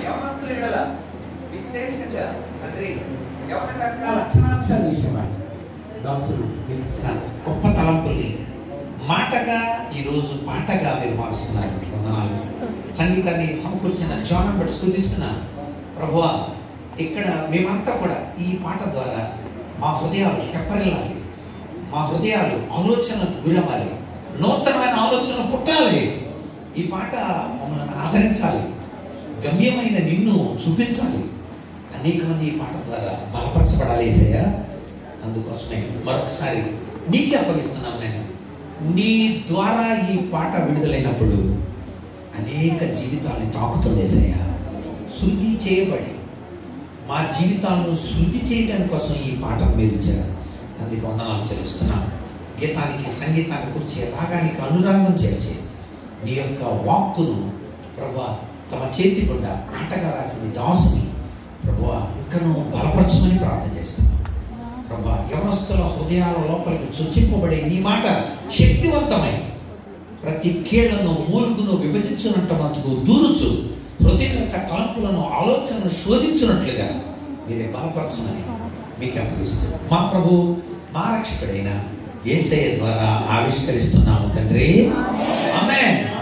యవనస్తుల ఎడల విశేషంగా తండ్రి యవన ఆ రకాల లక్షణాంశాల విషయమై దాసులు మీకు ఇచ్చిన గొప్ప తలంపుల్ని మాటగా ఈరోజు పాటగా మీరు మారుస్తున్నారు వందనాలు సంగీతాన్ని సమకూర్చిన జ్వానం బట్టి స్థుతిస్తున్నాను ప్రభువా ఇక్కడ మేమంతా కూడా ఈ పాట ద్వారా మా హృదయాలు తెప్పరిల్లాలి మా హృదయాలు ఆలోచనలకు గురవ్వాలి నూతనమైన ఆలోచనలు పుట్టాలి ఈ పాట మమ్మల్ని ఆదరించాలి గమ్యమైన నిన్ను చూపించాలి అనేక మంది ఈ పాట ద్వారా బలపరచబడాలి ఏసయ్య అందుకోసమే మరొకసారి నీకే అప్పగిస్తున్నాం నేను నీ ద్వారా ఈ పాట విడుదలైనప్పుడు అనేక జీవితాలను తాకుతుంది ఏసయ్య శుద్ధి చేయబడి మా జీవితాలను శుద్ధి చేయడం కోసం ఈ పాటను మీరు ఇచ్చారు అందుకు వందనాలు చెల్లిస్తున్నాను గీతానికి సంగీతాన్ని కూర్చే రాగానికి అనురాగం చేర్చే నీ యొక్క వాక్కును ప్రభా తమ చేతి గుండా ఆటగా రాసింది దాసుని ప్రభా ఇంకను బలపరచమని ప్రార్థన చేస్తున్నాం ప్రభా యవనస్తుల హృదయాల లోపలికి చొచ్చింపబడే నీ మాట శక్తివంతమై ప్రతి కీళ్లను మూలుగును విభజించున్నట్టుకు దూరుచు హృదయం యొక్క తలంపులను ఆలోచనను శోధించున్నట్లుగా మీరే బలపరచమని మీకు అప్పగిస్తూ మా ప్రభు మా రక్షకుడైన ఏసయ్య ద్వారా ఆవిష్కరిస్తున్నాము తండ్రి ఆమె